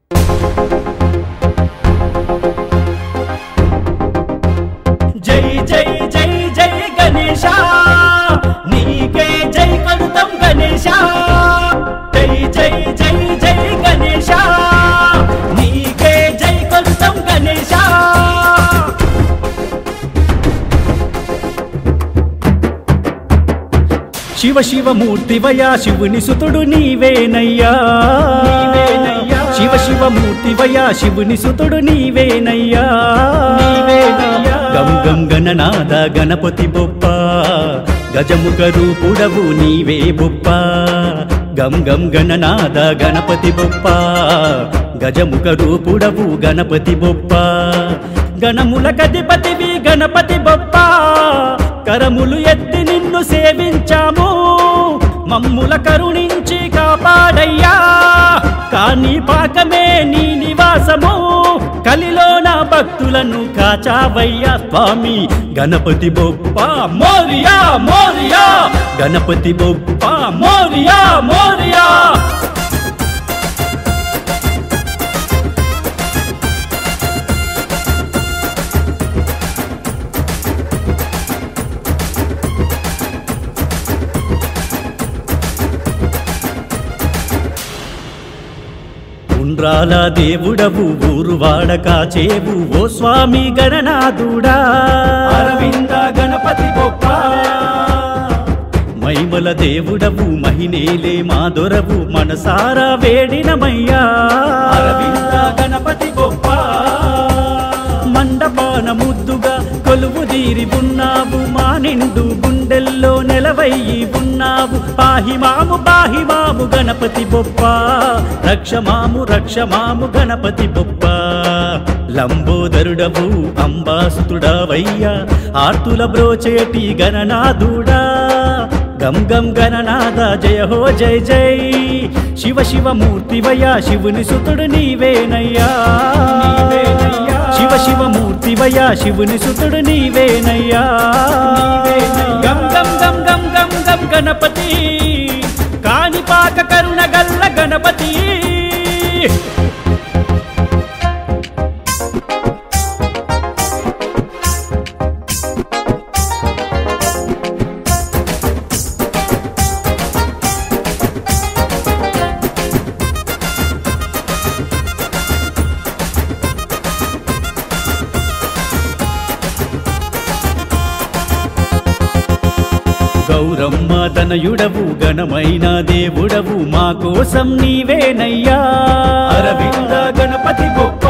జై జై జై జై గణేశ నీకే జై కడుతం గణేశ జై జై జై జై గణేశ నీకే జై కడుతం గణేశ శివ శివ మూర్తివయా శివుని సుతుడు నీవేనయ్యా నీవేనయ్యా. శివ శివ మూర్తివయా శివుని సుతుడు నీవేనయ్యా నీవేనయ్యా. గం గం గణనాద గణపతి బొప్ప గజముఖ రూపుడవు నీవే బొప్ప గం గం గణనాద గణపతి బొప్ప గజముఖ రూపుడవు గణపతి బొప్ప గణముల కధిపతివి గణపతి బొప్ప కరములు ఎత్తి నిన్ను సేవించాము మమ్ముల కరుణించి కాపాడయ్యా కానీ పాకమే నీ నివాసము కలిలో నా భక్తులను కాచావయ్యా స్వామి గణపతి బొప్ప మోరియా మోరియా గణపతి బొప్ప మోరియా మోరియా ఉండ్రాల దేవుడవు ఊరు వాడక చేవు ఓ స్వామి గణనాథుడా అరవింద గణపతి గొప్ప మైమల దేవుడవు మహినేలే మా దొరవు మనసారా వేడినమయ్యా అరవింద గణపతి గొప్ప మండపాన ముద్దుగా కొలువు తీరి ఉన్నావు మా నిండు గుండెల్లో నెలవయ్యి ఉన్నావు పాహిమాము పాహిమాము గణపతి బొప్ప రక్షమాము రక్షమాము గణపతి బొప్ప లంబోదరుడవు అంబాసుతుడవయ్యా ఆర్తుల బ్రోచేటి గణనాథుడా గం గం గణనాథ జయ హో జై జై శివ శివ మూర్తివయ్యా శివుని సుతుడు నీవేనయ్యా నీవేనయ్యా. శివ శివ మూర్తివయ్యా శివుని సుతుడు నీవేనయ్యా గం గం గం గం గం గం గణపతి కాణిపాక కరుణ గల్ల గణపతి గౌరమ్మ తనయుడవు ఘనమైన దేవుడవు మా కోసం నీవేనయ్యా అరవింద గణపతి గొప్ప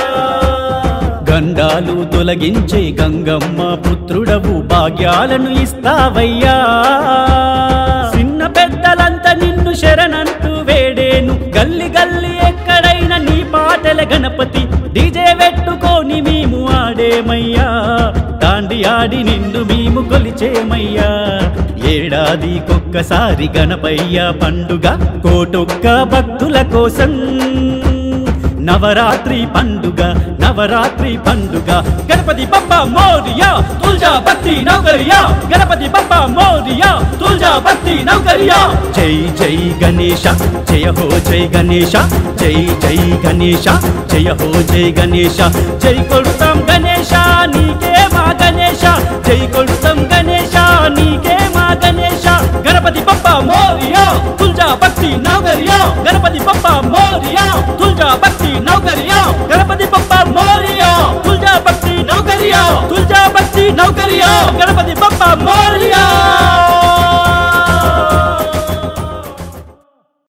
గండాలు తొలగించే గంగమ్మ పుత్రుడవు భాగ్యాలను ఇస్తావయ్యా చిన్న పెద్దలంతా నిన్ను శరణంటూ వేడేను గల్లి గల్లి ఎక్కడైనా నీ పాటల గణపతి డీజే పెట్టుకొని మేము ఆడేమయ్యా దాండి ఆడి నిన్ను మేము కొలిచేమయ్యా ఏడాదికొక్కసారి గణపయ్య పండుగ కోటొక్క భక్తుల కోసం నవరాత్రి పండుగ నవరాత్రి పండుగ గణపతి బప్ప మోరియా తుల్జా బత్తి నౌకరియా గణపతి బప్ప మోరియా తుల్జా బత్తి నౌకరియా జై జై గణేశ జయ హో జై గణేశ జై జై గణేశ జయ హో జై గణేశ జై కొడుతాం గణేశ నీకే మా గణేశ జై కొడుతాం గణేశ నీకే మా గణేశ గణపతి బప్ప మోరియా తుల్జా బత్తి నౌకరియా గణపతి బప్ప మోరియా తుల్జా బత్తి నౌకరియా గణపతి బప్ప మోరియా తుల్జా బత్తి నౌకరియా తుల్జా బత్తి నౌకరియా గణపతి బప్ప మోరియా